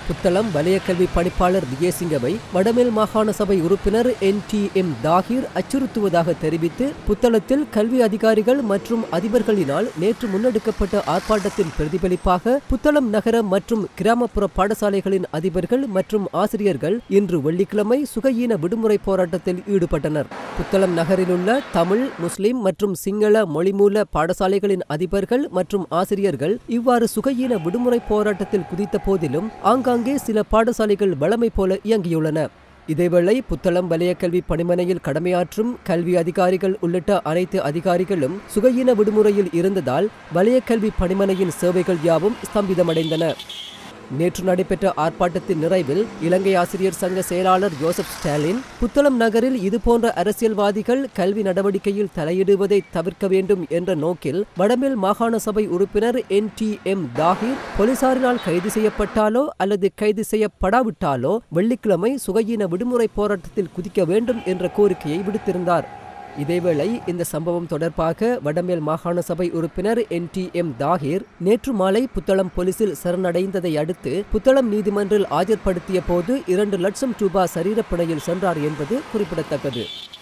புத்தளம் வலயக்கல்வி பணிப்பாளர் விஜயசிங்கவை வடமேல் மாகாண சபை உறுப்பினர் என் டி எம் தாகிர் அச்சுறுத்துவதாக தெரிவித்து புத்தளத்தில் கல்வி அதிகாரிகள் மற்றும் அதிபர்களினால் நேற்று முன்னெடுக்கப்பட்ட ஆர்ப்பாட்டத்தின் பிரதிபலிப்பாக புத்தளம் நகர மற்றும் கிராமப்புற பாடசாலைகளின் அதிபர்கள் மற்றும் ஆசிரியர்கள் இன்று வெள்ளிக்கிழமை சுகஈன விடுமுறை போராட்டத்தில் ஈடுபட்டனர் புத்தளம் நகரிலுள்ள தமிழ் முஸ்லிம் மற்றும் சிங்கள மொழிமூல பாடசாலைகளின் அதிபர்கள் மற்றும் ஆசிரியர்கள் இவ்வாறு சுகஈன விடுமுறை போராட்டத்தில் குதித்த போதிலும் ஆங்காங்கே சில பாடசாலைகள் வழமை போல இயங்கியுள்ளன இதேவேளை புத்தளம் வலயக்கல்வி பணிமனையில் கடமையாற்றும் கல்வி அதிகாரிகள் உள்ளிட்ட அனைத்து அதிகாரிகளும் சுகஈன விடுமுறையில் இருந்ததால் வலயக்கல்வி பணிமனையின் சேவைகள் யாவும் ஸ்தம்பிதமடைந்தன நேற்று நடைபெற்ற ஆர்ப்பாட்டத்தின் நிறைவில் இலங்கை ஆசிரியர் சங்க செயலாளர் ஜோசப் ஸ்டாலின் புத்தளம் நகரில் இதுபோன்ற அரசியல்வாதிகள் கல்வி நடவடிக்கையில் தலையிடுவதை தவிர்க்க வேண்டும் என்ற நோக்கில் வடமேல் மாகாண சபை உறுப்பினர் என் டி எம் தாகிர் போலீசாரினால் கைது செய்யப்பட்டாலோ அல்லது கைது செய்யப்படாவிட்டாலோ வெள்ளிக்கிழமை சுகஈன விடுமுறை போராட்டத்தில் குதிக்க வேண்டும் என்ற கோரிக்கையை விடுத்திருந்தார் இதேவேளை இந்த சம்பவம் தொடர்பாக வடமேல் மாகாண சபை உறுப்பினர் என் டி எம் தாகிர் நேற்று மாலை புத்தளம் போலீசில் சரணடைந்ததை அடுத்து புத்தளம் நீதிமன்றில் ஆஜர்படுத்திய போது இரண்டு லட்சம் ரூபாய் சரீரப்பிணையில் சென்றார் என்பது குறிப்பிடத்தக்கது